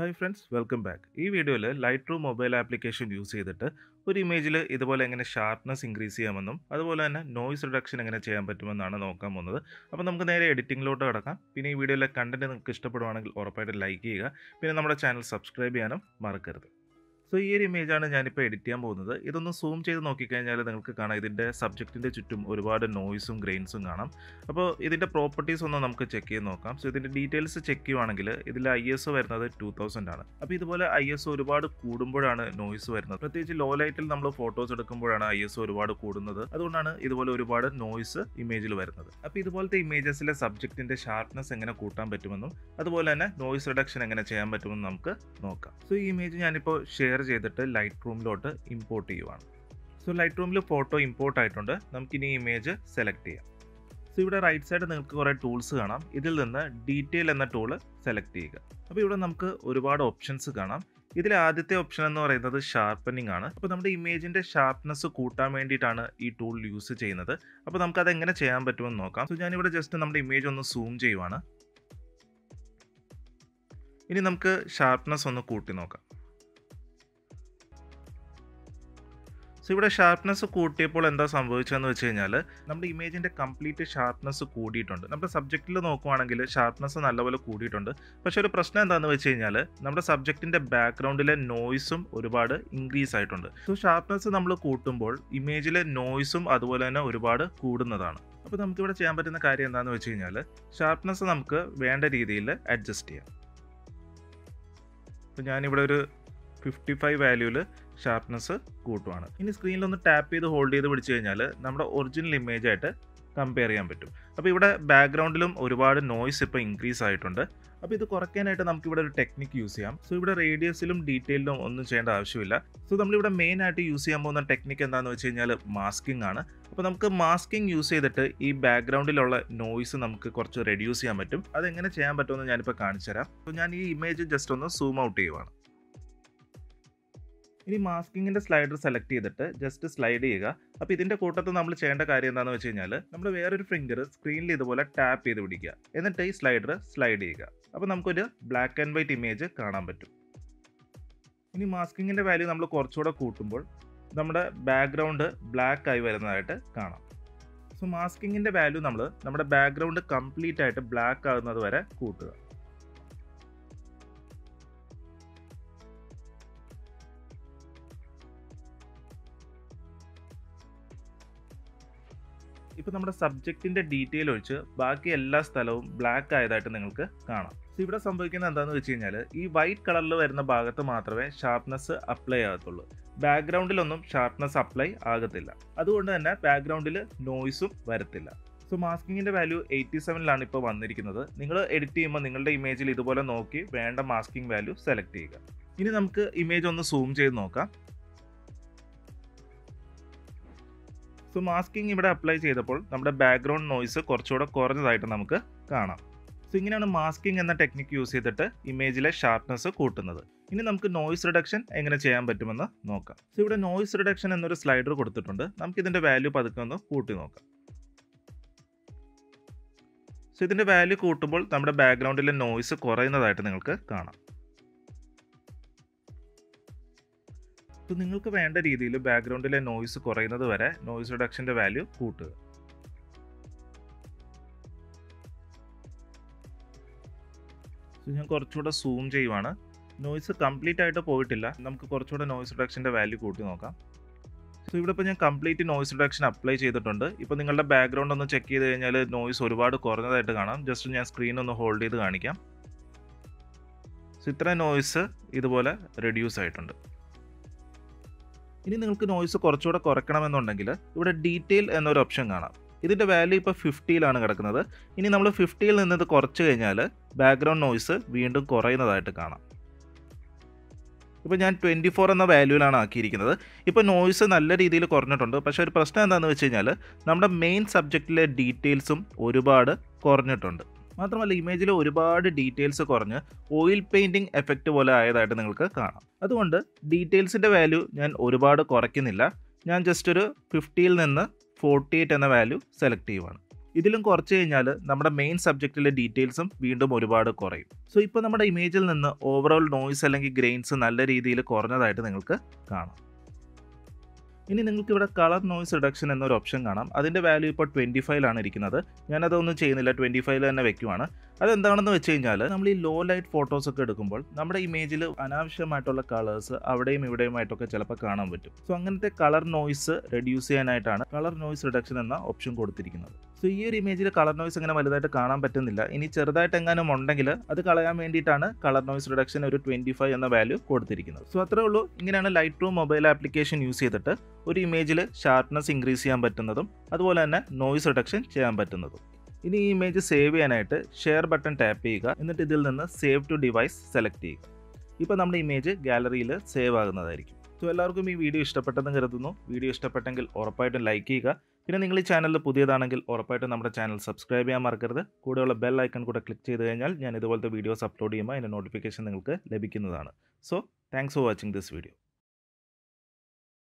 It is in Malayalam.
ഹായ് ഫ്രണ്ട്സ് വെൽക്കം ബാക്ക് ഈ വീഡിയോയിൽ Lightroom mobile application use ചെയ്തിട്ട് ഒരു ഇമേജിൽ ഇതുപോലെ എങ്ങനെ ഷാർപ്നെസ് ഇൻക്രീസ് ചെയ്യാമെന്നും അതുപോലെ തന്നെ നോയ്സ് റിഡക്ഷൻ എങ്ങനെ ചെയ്യാൻ പറ്റുമെന്നാണ് നോക്കാൻ പോകുന്നത് അപ്പോൾ നമുക്ക് നേരെ എഡിറ്റിങ്ങിലോട്ട് കിടക്കാം പിന്നെ ഈ വീഡിയോയിലെ കണ്ടന്റ് നിങ്ങൾക്ക് ഇഷ്ടപ്പെടുവാണെങ്കിൽ ഉറപ്പായിട്ട് ലൈക്ക് ചെയ്യുക പിന്നെ നമ്മുടെ ചാനൽ സബ്സ്ക്രൈബ് ചെയ്യാനും മറക്കരുത് സോ ഈ ഒരു ഇമേജാണ് ഞാനിപ്പോൾ എഡിറ്റ് ചെയ്യാൻ പോകുന്നത് ഇതൊന്ന് സൂം ചെയ്ത് നോക്കിക്കഴിഞ്ഞാൽ നിങ്ങൾക്ക് കാണാം ഇതിൻ്റെ സബ്ജക്റ്റിൻ്റെ ചുറ്റും ഒരുപാട് നോയ്സും ഗ്രെയിൻസും കാണാം അപ്പോൾ ഇതിൻ്റെ പ്രോപ്പർട്ടീസ് ഒന്ന് നമുക്ക് ചെക്ക് ചെയ്ത് നോക്കാം സോ ഇതിൻ്റെ ഡീറ്റെയിൽസ് ചെക്ക് ചെയ്യുവാണെങ്കിൽ ഇതിൽ ഐ എസ് ഒ വരുന്നത് ടു തൗസൻഡ് ആണ് അപ്പോൾ ഇതുപോലെ ഐ എസ് ഒ ഒരുപാട് കൂടുമ്പോഴാണ് നോയ്സ് വരുന്നത് പ്രത്യേകിച്ച് ലോ ലൈറ്റിൽ നമ്മൾ ഫോട്ടോസ് എടുക്കുമ്പോഴാണ് ഐ എസ് ഒ ഒരുപാട് കൂടുന്നത് അതുകൊണ്ടാണ് ഇതുപോലെ ഒരുപാട് നോയ്സ് ഇമേജിൽ വരുന്നത് അപ്പോൾ ഇതുപോലത്തെ ഇമേജസിലെ സബ്ജക്റ്റിൻ്റെ ഷാർപ്നെസ് എങ്ങനെ കൂട്ടാൻ പറ്റുമെന്നും അതുപോലെ തന്നെ നോയ്സ് റിഡക്ഷൻ എങ്ങനെ ചെയ്യാൻ പറ്റുമെന്നും നമുക്ക് നോക്കാം സോ ഈ ഇമേജ് ഞാനിപ്പോൾ ഷെയർ ചെയ്തിട്ട് ലൈറ്റ് റൂമിലോട്ട് ഇമ്പോർട്ട് ചെയ്യുവാണ് സോ ലൈറ്റ് റൂമിൽ ഫോട്ടോ ഇമ്പോർട്ട് ആയിട്ടുണ്ട് നമുക്കിനി ഇമേജ് സെലക്ട് ചെയ്യാം സോ ഇവിടെ റൈറ്റ് സൈഡ് നിങ്ങൾക്ക് കുറേ ടൂൾസ് കാണാം ഇതിൽ നിന്ന് ഡീറ്റെയിൽ എന്ന ടൂള് സെലക്ട് ചെയ്യുക അപ്പോൾ ഇവിടെ നമുക്ക് ഒരുപാട് ഓപ്ഷൻസ് കാണാം ഇതിൽ ആദ്യത്തെ ഓപ്ഷൻ എന്ന് പറയുന്നത് ഷാർപ്പനിങ് ആണ് അപ്പോൾ നമ്മുടെ ഇമേജിൻ്റെ ഷാർപ്നെസ് കൂട്ടാൻ വേണ്ടിയിട്ടാണ് ഈ ടൂൾ യൂസ് ചെയ്യുന്നത് അപ്പോൾ നമുക്കത് എങ്ങനെ ചെയ്യാൻ പറ്റുമെന്ന് നോക്കാം സോ ഞാനിവിടെ ജസ്റ്റ് നമ്മുടെ ഇമേജ് ഒന്ന് സൂം ചെയ്യുവാണ് ഇനി നമുക്ക് ഷാർപ്നെസ് ഒന്ന് കൂട്ടി നോക്കാം സോ ഇവിടെ ഷാർപ്നെസ് കൂട്ടിയപ്പോൾ എന്താ സംഭവിച്ചതെന്ന് വെച്ച് കഴിഞ്ഞാൽ നമ്മുടെ ഇമേജിൻ്റെ കംപ്ലീറ്റ് ഷാർപ്നെസ് കൂടിയിട്ടുണ്ട് നമ്മുടെ സബ്ജക്റ്റിൽ നോക്കുവാണെങ്കിൽ ഷാർപ്നെസ് നല്ലപോലെ കൂടിയിട്ടുണ്ട് പക്ഷേ ഒരു പ്രശ്നം എന്താണെന്ന് വെച്ച് കഴിഞ്ഞാൽ നമ്മുടെ സബ്ജക്റ്റിൻ്റെ ബാക്ക്ഗ്രൗണ്ടിലെ നോയ്സും ഒരുപാട് ഇൻക്രീസ് ആയിട്ടുണ്ട് സോ ഷാർപ്നെസ് നമ്മൾ കൂട്ടുമ്പോൾ ഇമേജിലെ നോയ്സും അതുപോലെ തന്നെ ഒരുപാട് കൂടുന്നതാണ് അപ്പോൾ നമുക്കിവിടെ ചെയ്യാൻ പറ്റുന്ന കാര്യം എന്താണെന്ന് വെച്ച് കഴിഞ്ഞാൽ ഷാർപ്നെസ് നമുക്ക് വേണ്ട രീതിയിൽ അഡ്ജസ്റ്റ് ചെയ്യാം അപ്പോൾ ഞാനിവിടെ ഒരു ഫിഫ്റ്റി ഫൈവ് വാല്യൂവിൽ ഷാർപ്നെസ് കൂട്ടുവാണ് ഇനി സ്ക്രീനിൽ ഒന്ന് ടാപ്പ് ചെയ്ത് ഹോൾഡ് ചെയ്ത് പിടിച്ചു കഴിഞ്ഞാൽ നമ്മുടെ ഒറിജിനൽ ഇമേജ് ആയിട്ട് കമ്പയർ ചെയ്യാൻ പറ്റും അപ്പോൾ ഇവിടെ ബാക്ക്ഗ്രൗണ്ടിലും ഒരുപാട് നോയ്സ് ഇപ്പോൾ ഇൻക്രീസ് ആയിട്ടുണ്ട് അപ്പോൾ ഇത് കുറയ്ക്കാനായിട്ട് നമുക്ക് ഇവിടെ ഒരു ടെക്നിക്ക് യൂസ് ചെയ്യാം സോ ഇവിടെ റേഡിയസിലും ഡീറ്റെയിലും ഒന്നും ചെയ്യേണ്ട ആവശ്യമില്ല സോ നമ്മളിവിടെ മെയിൻ ആയിട്ട് യൂസ് ചെയ്യാൻ പോകുന്ന ടെക്നിക്ക് എന്താണെന്ന് വെച്ച് കഴിഞ്ഞാൽ മാസ്കിംഗ് ആണ് അപ്പോൾ നമുക്ക് മാസ്കിംഗ് യൂസ് ചെയ്തിട്ട് ഈ ബാക്ക്ഗ്രൗണ്ടിലുള്ള നോയ്സ് നമുക്ക് കുറച്ച് റെഡ്യൂസ് ചെയ്യാൻ പറ്റും അതെങ്ങനെ ചെയ്യാൻ പറ്റുമെന്ന് ഞാനിപ്പോൾ കാണിച്ചു തരാം അപ്പോൾ ഞാൻ ഈ ഇമേജ് ജസ്റ്റ് ഒന്ന് സൂം ഔട്ട് ചെയ്യുവാണ് ഇനി മാസ്കിങ്ങിൻ്റെ സ്ലൈഡർ സെലക്ട് ചെയ്തിട്ട് ജസ്റ്റ് സ്ലൈഡ് ചെയ്യുക അപ്പോൾ ഇതിൻ്റെ കൂട്ടത്തിൽ നമ്മൾ ചെയ്യേണ്ട കാര്യം എന്താണെന്ന് വെച്ച് കഴിഞ്ഞാൽ നമ്മൾ വേറൊരു ഫിംഗർ സ്ക്രീനിൽ ഇതുപോലെ ടാപ്പ് ചെയ്ത് പിടിക്കുക എന്നിട്ട് ഈ സ്ലൈഡർ സ്ലൈഡ് ചെയ്യുക അപ്പോൾ നമുക്കൊരു ബ്ലാക്ക് ആൻഡ് വൈറ്റ് ഇമേജ് കാണാൻ പറ്റും ഇനി മാസ്കിങ്ങിൻ്റെ വാല്യൂ നമ്മൾ കുറച്ചുകൂടെ കൂട്ടുമ്പോൾ നമ്മുടെ ബാക്ക്ഗ്രൗണ്ട് ബ്ലാക്ക് ആയി വരുന്നതായിട്ട് കാണാം സോ മാസ്കിങ്ങിൻ്റെ വാല്യൂ നമ്മൾ നമ്മുടെ ബാക്ക്ഗ്രൗണ്ട് കംപ്ലീറ്റ് ആയിട്ട് ബ്ലാക്ക് ആകുന്നത് വരെ കൂട്ടുക ഇപ്പോൾ നമ്മുടെ സബ്ജക്റ്റിൻ്റെ ഡീറ്റെയിൽ ഒഴിച്ച് ബാക്കി എല്ലാ സ്ഥലവും ബ്ലാക്ക് ആയതായിട്ട് നിങ്ങൾക്ക് കാണാം സോ ഇവിടെ സംഭവിക്കുന്നത് എന്താണെന്ന് വെച്ച് കഴിഞ്ഞാൽ ഈ വൈറ്റ് കളറിൽ വരുന്ന ഭാഗത്ത് മാത്രമേ ഷാർപ്നെസ് അപ്ലൈ ആകത്തുള്ളൂ ബാക്ക്ഗ്രൗണ്ടിലൊന്നും ഷാർപ്നെസ് അപ്ലൈ ആകത്തില്ല അതുകൊണ്ട് തന്നെ ബാക്ക്ഗ്രൗണ്ടിൽ നോയ്സും വരത്തില്ല സോ മാസ്കിങ്ങിൻ്റെ വാല്യൂ എയ്റ്റി സെവനിലാണ് ഇപ്പോൾ വന്നിരിക്കുന്നത് നിങ്ങൾ എഡിറ്റ് ചെയ്യുമ്പോൾ നിങ്ങളുടെ ഇമേജിൽ ഇതുപോലെ നോക്കി വേണ്ട മാസ്കിംഗ് വാല്യൂ സെലക്ട് ചെയ്യുക ഇനി നമുക്ക് ഇമേജ് ഒന്ന് സൂം ചെയ്ത് നോക്കാം സോ മാസ്കിംഗ് ഇവിടെ അപ്ലൈ ചെയ്തപ്പോൾ നമ്മുടെ ബാക്ക്ഗ്രൗണ്ട് നോയ്സ് കുറച്ചുകൂടെ കുറഞ്ഞതായിട്ട് നമുക്ക് കാണാം സോ ഇങ്ങനെയാണ് മാസ്കിംഗ് എന്ന ടെക്നിക്ക് യൂസ് ചെയ്തിട്ട് ഇമേജിലെ ഷാർപ്നെസ് കൂട്ടുന്നത് ഇനി നമുക്ക് നോയ്സ് റിഡക്ഷൻ എങ്ങനെ ചെയ്യാൻ പറ്റുമെന്ന് നോക്കാം സോ ഇവിടെ നോയ്സ് റിഡക്ഷൻ എന്നൊരു സ്ലൈഡർ കൊടുത്തിട്ടുണ്ട് നമുക്ക് ഇതിൻ്റെ വാല്യൂ പതുക്കെ ഒന്ന് കൂട്ടി നോക്കാം സോ ഇതിൻ്റെ വാല്യൂ കൂട്ടുമ്പോൾ നമ്മുടെ ബാക്ക്ഗ്രൗണ്ടിലെ നോയ്സ് കുറയുന്നതായിട്ട് നിങ്ങൾക്ക് കാണാം സോ നിങ്ങൾക്ക് വേണ്ട രീതിയിൽ ബാക്ക്ഗ്രൗണ്ടിലെ നോയ്സ് കുറയുന്നത് വരെ നോയ്സ് റിഡക്ഷൻ്റെ വാല്യൂ കൂട്ടുക സോ ഞാൻ കുറച്ചുകൂടെ സൂം ചെയ്യുവാണ് നോയ്സ് കംപ്ലീറ്റ് ആയിട്ട് പോയിട്ടില്ല നമുക്ക് കുറച്ചുകൂടെ നോയ്സ് റിഡക്ഷൻ്റെ വാല്യൂ കൂട്ടി നോക്കാം സോ ഇവിടെ ഇപ്പോൾ ഞാൻ കംപ്ലീറ്റ് നോയ്സ് റിഡക്ഷൻ അപ്ലൈ ചെയ്തിട്ടുണ്ട് ഇപ്പോൾ നിങ്ങളുടെ ബാക്ക്ഗ്രൗണ്ട് ഒന്ന് ചെക്ക് ചെയ്ത് കഴിഞ്ഞാൽ നോയ്സ് ഒരുപാട് കുറഞ്ഞതായിട്ട് കാണാം ജസ്റ്റ് ഞാൻ സ്ക്രീൻ ഒന്ന് ഹോൾഡ് ചെയ്ത് കാണിക്കാം സോ ഇത്ര നോയ്സ് ഇതുപോലെ റെഡ്യൂസ് ആയിട്ടുണ്ട് ഇനി നിങ്ങൾക്ക് നോയ്സ് കുറച്ചുകൂടെ കുറയ്ക്കണമെന്നുണ്ടെങ്കിൽ ഇവിടെ ഡീറ്റെയിൽ എന്നൊരു ഓപ്ഷൻ കാണാം ഇതിൻ്റെ വാല്യൂ ഇപ്പോൾ ഫിഫ്റ്റിയിലാണ് കിടക്കുന്നത് ഇനി നമ്മൾ ഫിഫ്റ്റിയിൽ നിന്ന് ഇത് കുറച്ച് കഴിഞ്ഞാൽ ബാക്ക്ഗ്രൗണ്ട് നോയ്സ് വീണ്ടും കുറയുന്നതായിട്ട് കാണാം ഇപ്പോൾ ഞാൻ ട്വൻറ്റി ഫോർ എന്ന വാല്യൂവിലാണ് ആക്കിയിരിക്കുന്നത് ഇപ്പോൾ നോയ്സ് നല്ല രീതിയിൽ കുറഞ്ഞിട്ടുണ്ട് പക്ഷേ ഒരു പ്രശ്നം എന്താണെന്ന് വെച്ച് കഴിഞ്ഞാൽ നമ്മുടെ മെയിൻ സബ്ജക്റ്റിലെ ഡീറ്റെയിൽസും ഒരുപാട് കുറഞ്ഞിട്ടുണ്ട് മാത്രമല്ല ഇമേജിൽ ഒരുപാട് ഡീറ്റെയിൽസ് കുറഞ്ഞ് ഓയിൽ പെയിൻറ്റിംഗ് എഫക്റ്റ് പോലെ ആയതായിട്ട് നിങ്ങൾക്ക് കാണാം അതുകൊണ്ട് ഡീറ്റെയിൽസിൻ്റെ വാല്യൂ ഞാൻ ഒരുപാട് കുറയ്ക്കുന്നില്ല ഞാൻ ജസ്റ്റ് ഒരു ഫിഫ്റ്റിയിൽ നിന്ന് ഫോർട്ടി എയ്റ്റ് എന്ന വാല്യൂ സെലക്ട് ചെയ്യുവാണ് ഇതിലും കുറച്ച് കഴിഞ്ഞാൽ നമ്മുടെ മെയിൻ സബ്ജക്റ്റിലെ ഡീറ്റെയിൽസും വീണ്ടും ഒരുപാട് കുറയും സോ ഇപ്പോൾ നമ്മുടെ ഇമേജിൽ നിന്ന് ഓവറോൾ നോയ്സ് അല്ലെങ്കിൽ ഗ്രെയിൻസ് നല്ല രീതിയിൽ കുറഞ്ഞതായിട്ട് നിങ്ങൾക്ക് കാണാം ഇനി നിങ്ങൾക്ക് ഇവിടെ കളർ നോയ്സ് റിഡക്ഷൻ എന്നൊരു ഓപ്ഷൻ കാണാം അതിൻ്റെ വാല്യൂ ഇപ്പോൾ ട്വൻറ്റി ഫൈവിലാണ് ഇരിക്കുന്നത് ഞാനതൊന്നും ചെയ്യുന്നില്ല ട്വൻറ്റി ഫൈവിൽ തന്നെ വെക്കുവാണ് അതെന്താണെന്ന് വെച്ച് കഴിഞ്ഞാൽ നമ്മൾ ഈ ലോ ലൈറ്റ് ഫോട്ടോസ് ഒക്കെ എടുക്കുമ്പോൾ നമ്മുടെ ഇമേജിൽ അനാവശ്യമായിട്ടുള്ള കളേഴ്സ് അവിടെയും ഇവിടെയുമായിട്ടൊക്കെ ചിലപ്പോൾ കാണാൻ പറ്റും സോ അങ്ങനത്തെ കളർ നോയ്സ് റെഡ്യൂസ് ചെയ്യാനായിട്ടാണ് കളർ നോയ്സ് റിഡക്ഷൻ എന്ന ഓപ്ഷൻ കൊടുത്തിരിക്കുന്നത് സോ ഈ ഒരു ഇമേജിൽ കളർ നോയ്സ് അങ്ങനെ വലുതായിട്ട് കാണാൻ പറ്റുന്നില്ല ഇനി ചെറുതായിട്ട് എങ്ങാനും ഉണ്ടെങ്കിൽ അത് കളയാൻ വേണ്ടിയിട്ടാണ് കളർ നോയ്സ് റിഡക്ഷൻ ഒരു ട്വൻറ്റി ഫൈവ് എന്ന വാല്യൂ കൊടുത്തിരിക്കുന്നത് സോ അത്രേ ഉള്ളൂ ഇങ്ങനെയാണ് Lightroom mobile application use ചെയ്തിട്ട് ഒരു ഇമേജിൽ ഷാർപ്നെസ് ഇൻക്രീസ് ചെയ്യാൻ പറ്റുന്നതും അതുപോലെ തന്നെ നോയ്സ് റിഡക്ഷൻ ചെയ്യാൻ പറ്റുന്നതും ഇനി ഈ ഇമേജ് സേവ് ചെയ്യാനായിട്ട് ഷെയർ ബട്ടൺ ടാപ്പ് ചെയ്യുക എന്നിട്ട് ഇതിൽ നിന്ന് സേവ് ടു ഡിവൈസ് സെലക്ട് ചെയ്യുക ഇപ്പോൾ നമ്മുടെ ഇമേജ് ഗാലറിയിൽ സേവ് ആകുന്നതായിരിക്കും സോ എല്ലാവർക്കും ഈ വീഡിയോ ഇഷ്ടപ്പെട്ടെന്ന് കരുതുന്നു വീഡിയോ ഇഷ്ടപ്പെട്ടെങ്കിൽ ഉറപ്പായിട്ടും ലൈക്ക് ചെയ്യുക പിന്നെ നിങ്ങൾ ഈ ചാനലിൽ പുതിയതാണെങ്കിൽ ഉറപ്പായിട്ടും നമ്മുടെ ചാനൽ സബ്സ്ക്രൈബ് ചെയ്യാൻ മറക്കരുത് കൂടെയുള്ള ബെൽ ഐക്കൺ കൂടെ ക്ലിക്ക് ചെയ്ത് കഴിഞ്ഞാൽ ഞാൻ ഇതുപോലത്തെ വീഡിയോസ് അപ്ലോഡ് ചെയ്യുമ്പോൾ അതിൻ്റെ നോട്ടിഫിക്കേഷൻ നിങ്ങൾക്ക് ലഭിക്കുന്നതാണ് so thanks for watching this video